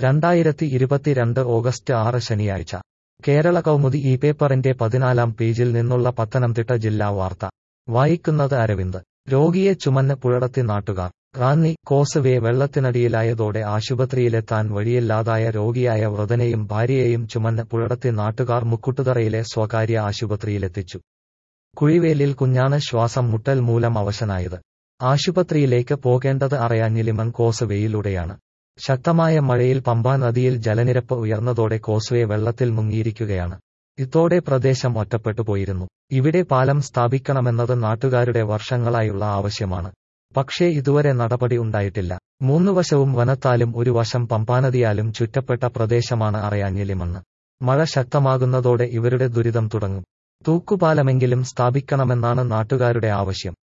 രണ്ടായിരത്തി ഇരുപത്തിരണ്ട് ഓഗസ്റ്റ് ആറ് ശനിയാഴ്ച കേരള കൗമുദി ഈ പേപ്പറിന്റെ പതിനാലാം പേജിൽ നിന്നുള്ള പത്തനംതിട്ട ജില്ലാ വാർത്ത വായിക്കുന്നത് അരവിന്ദ് രോഗിയെ ചുമന്ന് പുഴടത്തി നാട്ടുകാർ റാന്നി കോസവേ വെള്ളത്തിനടിയിലായതോടെ ആശുപത്രിയിലെത്താൻ വഴിയില്ലാതായ രോഗിയായ വൃതനെയും ഭാര്യയെയും ചുമന്ന് പുഴടത്തി നാട്ടുകാർ മുക്കുട്ടുതറയിലെ സ്വകാര്യ ആശുപത്രിയിലെത്തിച്ചു കുഴിവേലിൽ കുഞ്ഞാണ് ശ്വാസം മുട്ടൽ മൂലം അവശനായത് ആശുപത്രിയിലേക്ക് പോകേണ്ടത് അറിയാഞ്ഞിലിമൺ കോസവേയിലൂടെയാണ് ശക്തമായ മഴയിൽ പമ്പാ നദിയിൽ ജലനിരപ്പ് ഉയർന്നതോടെ കോസ്വേ വെള്ളത്തിൽ മുങ്ങിയിരിക്കുകയാണ് ഇതോടെ പ്രദേശം ഒറ്റപ്പെട്ടു പോയിരുന്നു ഇവിടെ പാലം സ്ഥാപിക്കണമെന്നത് നാട്ടുകാരുടെ വർഷങ്ങളായുള്ള ആവശ്യമാണ് പക്ഷേ ഇതുവരെ നടപടി ഉണ്ടായിട്ടില്ല മൂന്നു വശവും വനത്താലും ഒരു വശം പമ്പാനദിയാലും ചുറ്റപ്പെട്ട പ്രദേശമാണ് അറിയാഞ്ഞിലിമണ്ണ് മഴ ശക്തമാകുന്നതോടെ ഇവരുടെ ദുരിതം തുടങ്ങും തൂക്കുപാലമെങ്കിലും സ്ഥാപിക്കണമെന്നാണ് നാട്ടുകാരുടെ ആവശ്യം